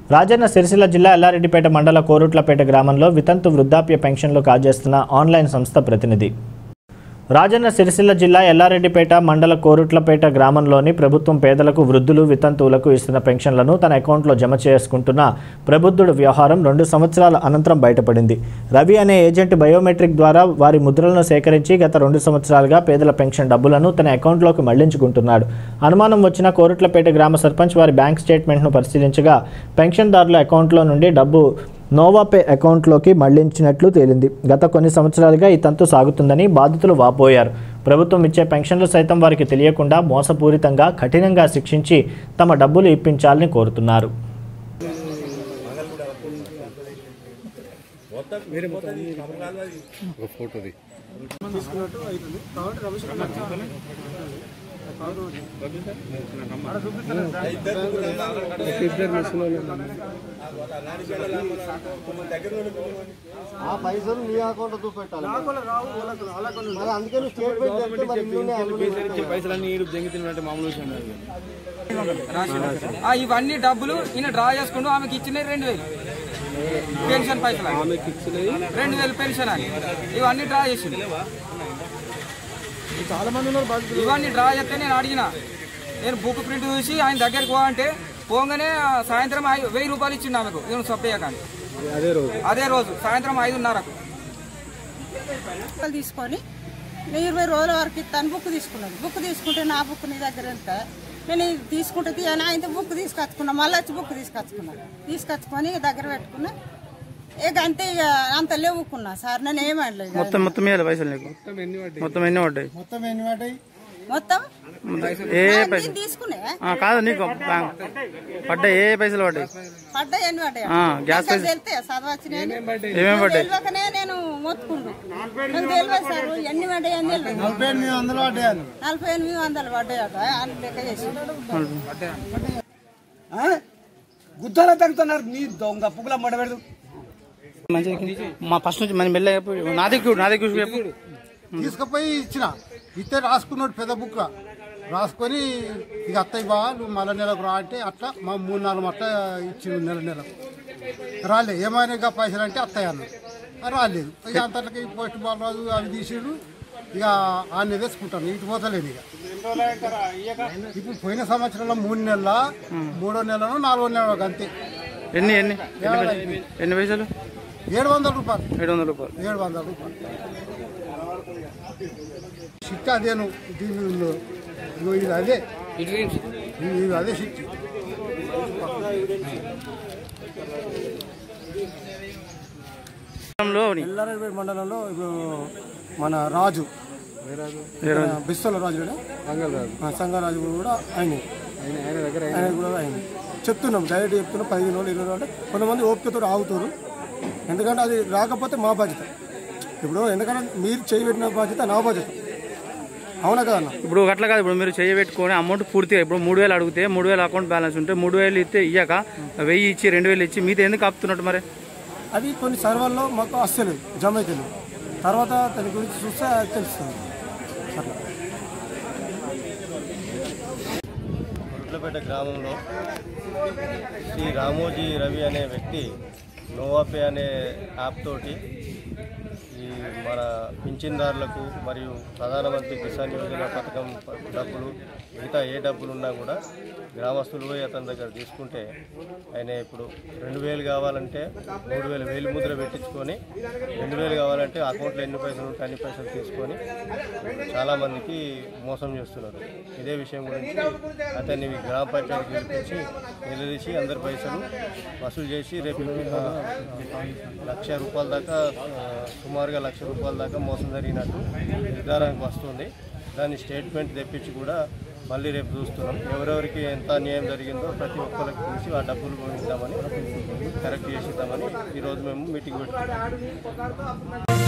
రాజన్న సిరిసిల్ల జిల్లా ఎల్లారెడ్డిపేట మండల కోరుట్లపేట గ్రామంలో వితంతు వృద్ధాప్య పెన్షన్లు కాజేస్తున్న ఆన్లైన్ సంస్థ ప్రతినిధి రాజన్న సిరిసిల్ల జిల్లా ఎల్లారెడ్డిపేట మండల కోరుట్లపేట గ్రామంలోని ప్రభుత్వం పేదలకు వృద్ధులు వితంతువులకు ఇస్తున్న పెన్షన్లను తన అకౌంట్లో జమ చేసుకుంటున్న ప్రబుద్ధుడు వ్యవహారం రెండు సంవత్సరాల అనంతరం బయటపడింది రవి అనే ఏజెంట్ బయోమెట్రిక్ ద్వారా వారి ముద్రలను సేకరించి గత రెండు సంవత్సరాలుగా పేదల పెన్షన్ డబ్బులను తన అకౌంట్లోకి మళ్లించుకుంటున్నాడు అనుమానం వచ్చిన కోరుట్లపేట గ్రామ సర్పంచ్ వారి బ్యాంక్ స్టేట్మెంట్ను పరిశీలించగా పెన్షన్దారుల అకౌంట్లో నుండి డబ్బు నోవాపే అకౌంట్లోకి మళ్లించినట్లు తేలింది గత కొన్ని సంవత్సరాలుగా ఈ తంతు సాగుతుందని బాధితులు వాపోయారు ప్రభుత్వం ఇచ్చే పెన్షన్లు సైతం వారికి తెలియకుండా మోసపూరితంగా కఠినంగా శిక్షించి తమ డబ్బులు ఇప్పించాలని కోరుతున్నారు ఒక ఫోటోది ఆ పైసలు నీ అకౌంట్ చూపెట్టాలి మరి అందుకే నువ్వు స్టేట్మెంట్ చెప్తే మరి ఇల్లునే ఆ, ఇవన్నీ డబ్బులు ఈయన డ్రా చేసుకుంటూ ఆమెకి ఇచ్చినాయి రెండు వేలు పెన్షన్ పైసలు ఆమెకి రెండు వేలు పెన్షన్ అని ఇవన్నీ డ్రా చేసిండు చాలా మంది ఇవన్నీ డ్రా చేస్తే నేను అడిగిన నేను బుక్ ప్రింట్ చూసి ఆయన దగ్గరికి పో అంటే పోగానే ఆ, సాయంత్రం ఐ- వెయ్యి రూపాయలు ఇచ్చిండు ఆమెకు నేను సొప్పయ్యకాని అదే రోజు అదే రోజు సాయంత్రం ఐదున్నరకు బుక్కలు తీసుకొని నేను ఇరవై రోజుల వరకు ఇస్తాను బుక్ తీసుకున్నాను బుక్ తీసుకుంటే నా బుక్ నీ దగ్గర ఎంత నేను ఇది తీసుకుంటే తీయని ఆయన బుక్ తీసుకొచ్చుకున్నా మళ్ళీ వచ్చి బుక్ తీసుకొచ్చుకున్నాను తీసుకొచ్చుకొని దగ్గర పెట్టుకున్నా ఇక అంతే ఇక అంత లేవుకున్నా సార్ నేను ఏమనలేదు మొత్తం మొత్తం ఇవ్వాలి పైసలు నీకు మొత్తం ఎన్ని పడ్డాయి మొత్తం ఎన్ని పడ్డాయి మొత్తం ఏ ఆ, పైసలు నేను తీసుకునే ఆ, కాదు నీకు బ్యాంక్ పడ్డాయి ఏ పైసలు పడ్డాయి పడ్డాయి ఎన్ని పడ్డాయి ఆ, గ్యాస్ నాకు తెలితే చదవచ్చు నేను ఏమేమి పడ్డాయి తెలియకనే నేను మొత్తుకుండు నాకు తెలియదు సార్ ఎన్ని పడ్డాయి అని తెలియదు నలభై ఎనిమిది వందలు పడ్డాయి నలభై ఎనిమిది వందలు పడ్డాయట అని లెక్క చేసి గుద్దాల తగ్గుతున్నారు నీ దొంగ పువ్వుల మడబెడదు మంచిగా మా ఫస్ట్ నుంచి మన మెల్ల చెప్పు నా దగ్గర నా దగ్గర చెప్పు తీసుకుపోయి ఇచ్చిన ఇస్తే రాసుకున్నాడు పెద్ద బుక్ రాసుకొని ఇక అత్తయ్య బా నువ్వు మళ్ళా నెలకు రా అంటే అట్లా మా మూడు నాలుగు మట్ట ఇచ్చిండు నెల నెలకు రాలే ఏమైనా ఇంకా పైసలు అంటే అత్తయ్య అన్నాడు ఆ, రాలేదు ఇక అంతట్లకి పోస్ట్ బాల్ రాజు అవి తీసిడు ఇక ఆన్ని తెచ్చుకుంటాను ఇటు పోతలేను ఇక ఇప్పుడు పోయిన సంవత్సరంలో మూడు నెలల మూడో నెలను నాలుగో నెల అంతే ఎన్ని ఎన్ని ఎన్ని పైసలు? ఎన్ని పైసలు ఏడు వందల రూపాయలు ఏడు వందల రూపాయలు ఏడు వందల రూపాయలు షిట్ అదేను దీని ఇదిగో ఇది అదే ఇది ఇది అదే షిట్ లోని. ఎల్లారెడ్డి మండలంలో ఇప్పుడు మన రాజు ఏ రోజు? బిస్సల రాజు సంగరాజు కూడా ఆయన ఆయన కూడా అయింది చెప్తున్నాం డైరెక్ట్ చెప్తున్నాం పదిహేను రోజులు ఇరవై రోజులు అంటే కొంతమంది ఓపికతో ఆగుతారు ఎందుకంటే అది రాకపోతే మా బాధ్యత ఇప్పుడు ఎందుకంటే మీరు చేయబెట్టిన బాధ్యత నా బాధ్యత అవునా కదా అన్న ఇప్పుడు అట్లా కాదు ఇప్పుడు మీరు చేయబెట్టుకొని అమౌంట్ పూర్తిగా ఇప్పుడు మూడు వేలు అడిగితే మూడు వేలు అకౌంట్ బ్యాలెన్స్ ఉంటే మూడు వేలు ఇస్తే ఇయ్యాక వెయ్యి ఇచ్చి రెండు వేలు ఇచ్చి మీతో ఎందుకు ఆపుతున్నట్టు మరి అది కొన్ని సర్వర్లో మాకు అస్సలు జమ అవుతుంది తర్వాత దాని గురించి చూస్తే తెలుస్తుంది అట్లా గుట్లపేట గ్రామంలో శ్రీ రామోజీ రవి అనే వ్యక్తి నోవాపే అనే యాప్ తోటి ఈ మన పింఛన్దారులకు మరియు ప్రధానమంత్రి కిసాన్ యోజన పథకం డబ్బులు మిగతా ఏ డబ్బులు ఉన్నా కూడా గ్రామస్తులు పోయి అతని దగ్గర తీసుకుంటే ఆయన ఇప్పుడు రెండు వేలు కావాలంటే మూడు వేలు వేలు ముద్ర పెట్టించుకొని రెండు వేలు కావాలంటే అకౌంట్లో ఎన్ని పైసలు ఉంటే అన్ని పైసలు తీసుకొని చాలామందికి మోసం చేస్తున్నారు ఇదే విషయం గురించి అతన్ని గ్రామ పంచాయతీ పిలిపించి నిలదీసి అందరి పైసలు వసూలు చేసి రేపు ఆ, లక్ష రూపాయల దాకా ఆ, సుమారుగా లక్ష రూపాయల దాకా మోసం జరిగినట్టు నిర్ధారణకు వస్తుంది దాని స్టేట్మెంట్ తెప్పించి కూడా మళ్ళీ రేపు చూస్తున్నాం ఎవరెవరికి ఎంత అన్యాయం జరిగిందో ప్రతి ఒక్కరికి తెలిసి ఆ డబ్బులు పొందుతామని కరెక్ట్ చేసిద్దామని ఈరోజు మేము మీటింగ్ పెట్టుకున్నాం